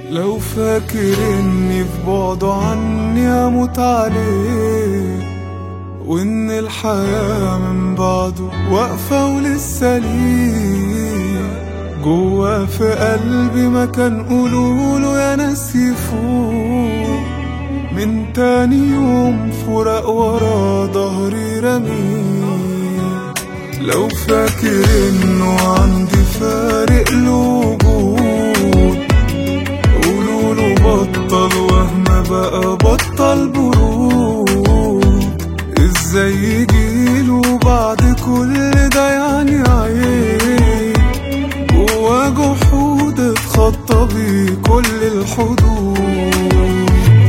لو فاكر اني في بعده عني اموت عليه وان الحياة من بعده واقفة ولسه ليه جوا في قلبي مكان قولوله يا ناس يفوق من تاني يوم فراق ورا ظهري رميه لو فاكر انه عندي فارق له وجود قولوله بطل وهم بقى بطل برود ازاي يجيله بعد كل ده يعني عيب جوا جحود اتخطى بيه كل الحدود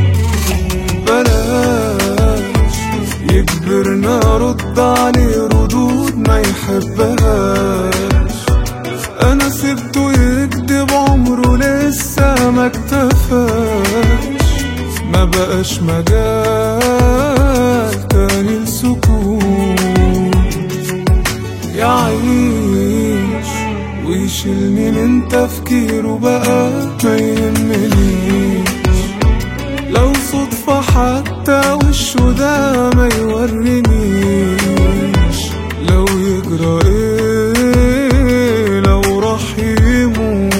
بلاش يجبرنا رد عليه ردود ما يحبهاش انا سبته يكدب عمره لسه ما اكتفاش ما بقاش مجال تاني لسكون يعيش ويشيلني من تفكيره بقى ما يهمنيش لو صدفة حتى وشه ده ما يورينيش لو يجرى ايه لو راح يموت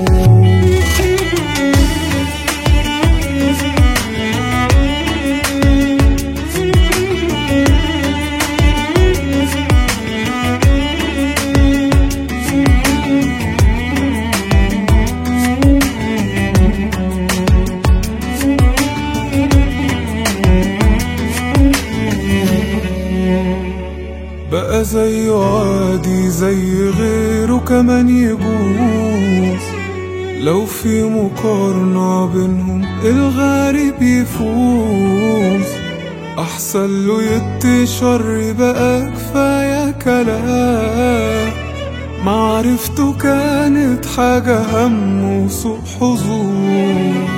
بقى زيه عادي زي غيره كمان يجوز لو في مقارنة بينهم الغريب يفوز أحسن له يتشر بقى كفاية كلام معرفته كانت حاجة هم وسوء حظوظ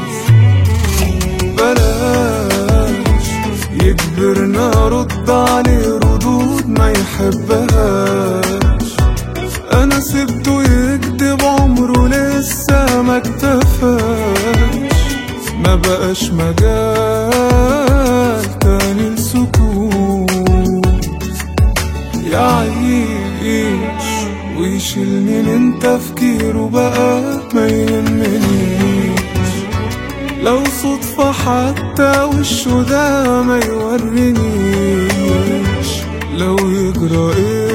بلاش يجبرنا رد عليه ردود ما يحبهاش انا سبته يكدب عمره لسه ما اكتفاش ما بقاش مجال تاني لسكون يعيش ويشيلني من تفكيره بقى ما يهمنيش لو صدفة حتى وشه ده ما يورينيش لو يجرى ايه